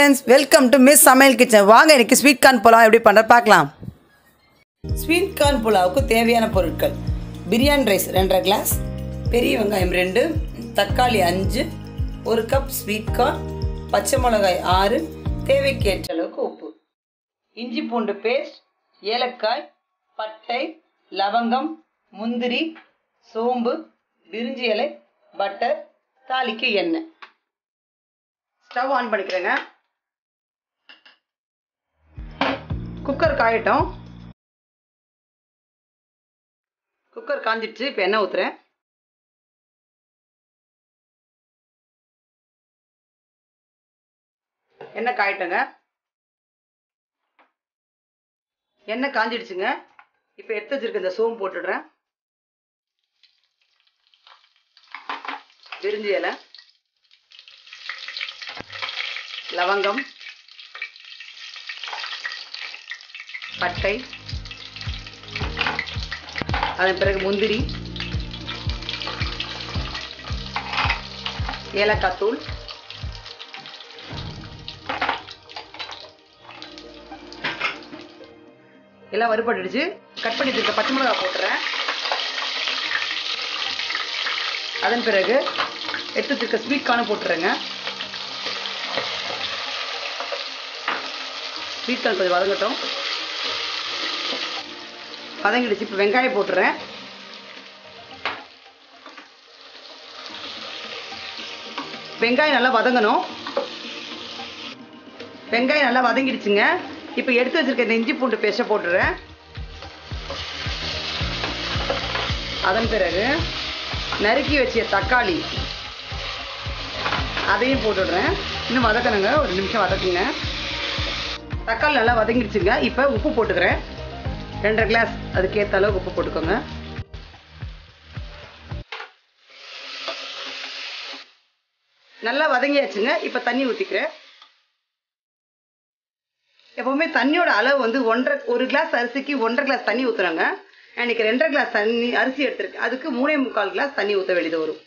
friends welcome to Miss Samayal kitchen வாங்க இன்னைக்கு sweet corn pulao எப்படி பண்ணுற பார்க்கலாம் ஸ்வீட் கார்ன் புலாவுக்கு தேவையான பொருட்கள் பிரியாணி ரைஸ் ரெண்டரை கிளாஸ் பெரிய வெங்காயம் ரெண்டு தக்காளி அஞ்சு ஒரு கப் ஸ்வீட் கார்ன் பச்சை மிளகாய் ஆறு தேவைக்கேற்ற அளவுக்கு உப்பு இஞ்சி பூண்டு பேஸ்ட் ஏலக்காய் பட்டை லவங்கம் முந்திரி சோம்பு பிரிஞ்சி இலை பட்டர் தாளிக்கு எண்ணெய் ஸ்டவ் ஆன் பண்ணிக்கிறேங்க குக்கர் காயட்டும் குக்கர் காஞ்சிடுச்சு இப்போ எண்ணெய் ஊற்றுறேன் எண்ணெய் காயட்டுங்க எண்ணெய் காஞ்சிடுச்சுங்க இப்போ எடுத்து வச்சிருக்க இந்த சோம்பு போட்டுடுறேன் பிரிஞ்சி இலை லவங்கம் பட்டை அதன் பிறகு முந்திரி ஏலக்காய் தூள் எல்லாம் வறுபட்டுடுச்சு கட் பண்ணி வச்சிருக்க பச்சை மிளகாய் போட்டுறேன் அதன் பிறகு எடுத்து வச்சிருக்க ஸ்வீட் கார்னு போட்டுறேங்க ஸ்வீட் கார்ன் கொஞ்சம் வதங்கட்டும் வதங்கிடுச்சு இப்போ வெங்காயம் போட்டுறேன் வெங்காயம் நல்லா வதங்கணும் வெங்காயம் நல்லா வதங்கிடுச்சுங்க இப்போ எடுத்து வச்சிருக்க இந்த இஞ்சி பூண்டு பேஸ்ட்டை போட்டுறேன் அதன் பிறகு நறுக்கி வச்ச தக்காளி அதையும் போட்டுடுறேன் இன்னும் வதக்கணுங்க ஒரு நிமிஷம் வதக்குங்க தக்காளி நல்லா வதங்கிடுச்சுங்க இப்போ உப்பு போட்டுக்கிறேன் ரெண்டரை கிளாஸ் அதுக்கேற்ற அளவுக்கு உப்பு போட்டுக்கோங்க நல்லா வதங்கியாச்சுங்க இப்போ தண்ணி ஊற்றிக்கிறேன் எப்போவுமே தண்ணியோட அளவு வந்து ஒன்றரை ஒரு கிளாஸ் அரிசிக்கு ஒன்றரை கிளாஸ் தண்ணி ஊற்றுறாங்க இன்னைக்கு ரெண்டரை கிளாஸ் தண்ணி அரிசி எடுத்துருக்கேன் அதுக்கு மூணே முக்கால் கிளாஸ் தண்ணி ஊற்ற வேண்டியது வரும்